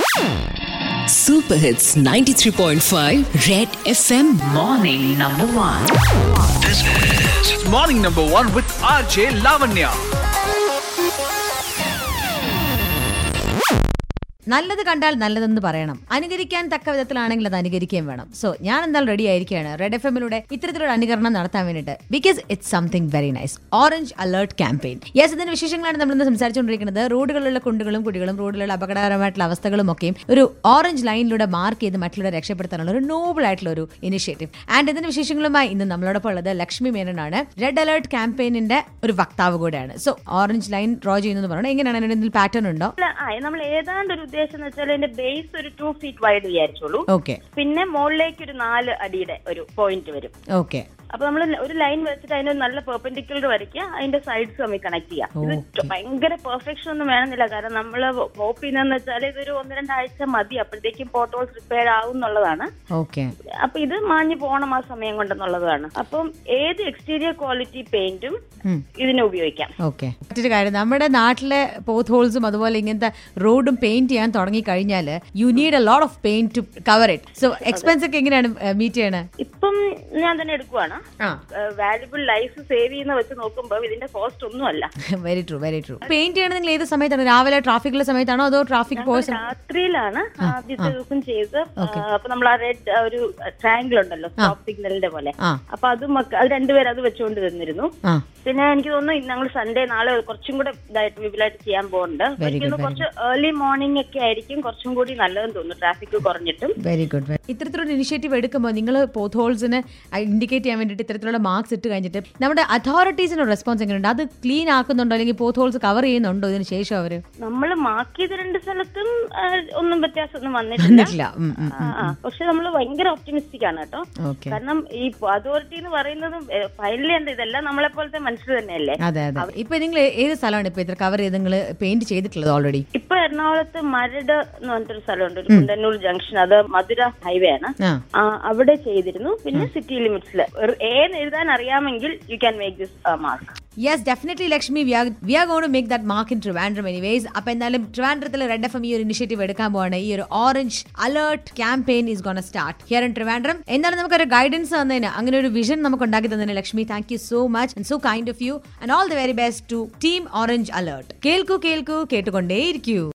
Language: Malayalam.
Super Hits 93.5 Red FM Morning number one. This is Morning number one with RJ Lavanya. നല്ലത് കണ്ടാൽ നല്ലതെന്ന് പറയണം അനുകരിക്കാൻ തക്ക വിധത്തിലാണെങ്കിൽ അത് അനുകരിക്കുകയും വേണം സോ ഞാൻ എന്തായാലും റെഡി ആയിരിക്കുകയാണ് റെഡ് എഫ് എമ്മിലൂടെ ഇത്തരത്തിലൊരു അനുകരണം നടത്താൻ വേണ്ടിയിട്ട് because it's something very nice orange alert campaign yes ഇതിന്റെ വിശേഷങ്ങളാണ് നമ്മൾ ഇന്ന് സംസാരിച്ചുകൊണ്ടിരിക്കുന്നത് റോഡുകളിലുള്ള കുണ്ടുകളും കുടികളും റോഡിലുള്ള അപകടകരമായിട്ടുള്ള അവസ്ഥകളും ഒക്കെയും ഒരു ഓറഞ്ച് ലൈനിലൂടെ മാർക്ക് ചെയ്ത് മറ്റുള്ളവരെ രക്ഷപ്പെടുത്താനുള്ള ഒരു നോബിൾ ആയിട്ടുള്ള ഒരു ഇനിഷ്യേറ്റീവ് ആൻഡ് ഇതിന്റെ വിശേഷങ്ങളുമായി ഇന്ന് നമ്മളോടൊപ്പം ഉള്ളത് ലക്ഷ്മി മേനോനാണ് റെഡ് അലേർട്ട് ക്യാമ്പയിനിന്റെ ഒരു വക്താവ് കൂടെയാണ് സോ ഓറഞ്ച് ലൈൻ ഡ്രോ ചെയ്യുന്നത് പറയണം എങ്ങനെയാണ് അതിന് എന്തെങ്കിലും പാറ്റേൺ ഉണ്ടോ അല്ല, ആ നമ്മൾ ഏതാണ്ട് ഒരു ഉദ്ദേശം എന്ന് വെച്ചാൽ അതിന്റെ ബേസ് ഒരു ടു ഫീറ്റ് വൈഡ് വിചാരിച്ചോളൂ ഓക്കെ പിന്നെ മുകളിലേക്ക് ഒരു നാല് അടിയുടെ ഒരു പോയിന്റ് വരും ഓക്കെ അപ്പൊ നമ്മൾ ഒരു ലൈൻ വെച്ചിട്ട് അതിന് നല്ല പെർപെൻഡിക്കുലർ വരയ്ക്കുക അതിന്റെ സൈഡ്സ് തമ്മിൽ കണക്ട് ചെയ്യാം ഇത് Okay. ഭയങ്കര പെർഫെക്ഷൻ ഒന്നും വേണമെന്നില്ല കാരണം നമ്മൾ ഹോപ്പ് ചെയ്യുന്നതെന്ന് വെച്ചാൽ ഇതൊരു ഒന്ന് രണ്ടാഴ്ച മതി അപ്പോഴത്തേക്കും പോട്ടോൾസ് റിപ്പയർ ആവും എന്നുള്ളതാണ് ഓക്കെ അപ്പൊ ഇത് മാഞ്ഞു പോകണം ആ സമയം കൊണ്ടെന്നുള്ളതാണ് അപ്പം ഏത് എക്സ്റ്റീരിയർ ക്വാളിറ്റി പെയിന്റും ഇതിനെ ഉപയോഗിക്കാം ഓക്കെ മറ്റൊരു കാര്യം നമ്മുടെ നാട്ടിലെ പോത്ത് ഹോൾസും അതുപോലെ ഇങ്ങനത്തെ റോഡും പെയിന്റ് ചെയ്യാൻ തുടങ്ങി കഴിഞ്ഞാൽ you need a lot of paint to cover it so expense ഒക്കെ എങ്ങനെയാണ് മീറ്റ് ചെയ്യണത് ഇപ്പം ഞാൻ തന്നെ എടുക്കുവാണ് ആ വാല്യുബിൾ ലൈഫ് സേവ് ചെയ്യുന്ന വെച്ച് നോക്കുമ്പോൾ ഇതിന്റെ കോസ്റ്റ് ഒന്നുമല്ല very true very true paint ചെയ്യണത് നിങ്ങൾ ഏത് സമയത്താണ് രാവിലെ ട്രാഫിക്കുള്ള സമയത്താണോ അതോ ട്രാഫിക് പോയ സമയം രാത്രിയിലാണ് ആദ്യത്തെ ദിവസം ചെയ്ത് ആ, അപ്പൊ നമ്മൾ ആ റെഡ് ഒരു ട്രയാങ്കിൾ ഉണ്ടല്ലോ സ്റ്റോപ്പ് സിഗ്നലിന്റെ പോലെ ആ. അപ്പൊ അതും ഒക്കെ- അത് രണ്ടുപേരും അത് വെച്ചുകൊണ്ട് തന്നിരുന്നു ആ പിന്നെ എനിക്ക് തോന്നുന്നു ഞങ്ങൾ സൺഡേ നാളെ കുറച്ചും കൂടെ ഇതായിട്ട് വിപുലമായിട്ട് ചെയ്യാൻ പോകുന്നുണ്ട് Very എനിക്ക് തോന്നുന്നു കുറച്ച് ഏർലി മോർണിംഗ് ഒക്കെ ആയിരിക്കും കുറച്ചും കൂടി നല്ലതെന്ന് തോന്നുന്നു ട്രാഫിക് കുറഞ്ഞിട്ടും വെരി ഗുഡ് ഇത്തരത്തിലൊരു ഇനിഷ്യേറ്റീവ് എടുക്കുമ്പോൾ നിങ്ങൾ പോത്ത് ഹോൾസിന് ഇൻഡിക്കേറ്റ് ചെയ്യാൻ വേണ്ടിയിട്ട് ഇത്തരത്തിലുള്ള മാർക്സ് ഇട്ട് കഴിഞ്ഞിട്ട് നമ്മുടെ അതോറിറ്റീസിന് റെസ്പോൺസ് എങ്ങനെയുണ്ട് അത് ക്ലീൻ ആക്കുന്നുണ്ടോ അല്ലെങ്കിൽ പോത്ത് ഹോൾസ് കവർ ചെയ്യുന്നുണ്ടോ ഇതിന് ശേഷം അവർ നമ്മൾ മാർക്ക് ചെയ്ത രണ്ട് സ്ഥലത്തും ആ, ഒന്നും വ്യത്യാസമൊന്നും വന്നിട്ടില്ല വന്നിട്ടില്ല ഉം, ഉം, ആ, ആ. പക്ഷെ നമ്മൾ ഭയങ്കര ഒപ്റ്റിമിസ്റ്റിക് ആണ് കേട്ടോ ഓക്കെ കാരണം ഈ അതോറിറ്റി എന്ന് പറയുന്നത് ഫൈനലി എന്താ ഇതെല്ലാം നമ്മളെ പോലത്തെ മനുഷ്യർ തന്നെയല്ലേ അതെ അതെ ഇപ്പൊ നിങ്ങൾ ഏത് സ്ഥലമാണ് ഇപ്പൊ ഇത്ര കവർ ചെയ്ത് നിങ്ങൾ പെയിന്റ് ചെയ്തിട്ടുള്ളത് ഓൾറെഡി ഇപ്പൊ എറണാകുളത്ത് മരട് എന്ന് പറഞ്ഞിട്ടൊരു സ്ഥലമുണ്ട് ഒരു കുണ്ടന്നൂർ ജംഗ്ഷൻ അത് മധുര ഹൈവേ ആണ് ആ ആ, അവിടെ ചെയ്തിരുന്നു പിന്നെ സിറ്റി ലിമിറ്റ്സിൽ ഏന്ന് എഴുതാൻ അറിയാമെങ്കിൽ you can make this mark yes definitely Lakshmi we are gonna to make that mark in Trivandrum anyways അപ്പൊ എന്തായാലും ട്രിവാൻഡ്രത്തിൽ റെഡ് എഫ് എം ഈ ഒരു ഇനിഷ്യേറ്റീവ് എടുക്കാൻ പോവാണ് ഈ ഒരു orange alert campaign is gonna start here in Trivandrum എന്തായാലും നമുക്കൊരു ഗൈഡൻസ് തന്നതിന് അങ്ങനെ ഒരു വിഷൻ നമുക്ക് ഉണ്ടാക്കി തന്നതിന് Lakshmi thank you so much and so kind of you and all the very best to team orange alert കേൾക്കൂ കേൾക്കൂ കേട്ടുകൊണ്ടേയിരിക്കൂ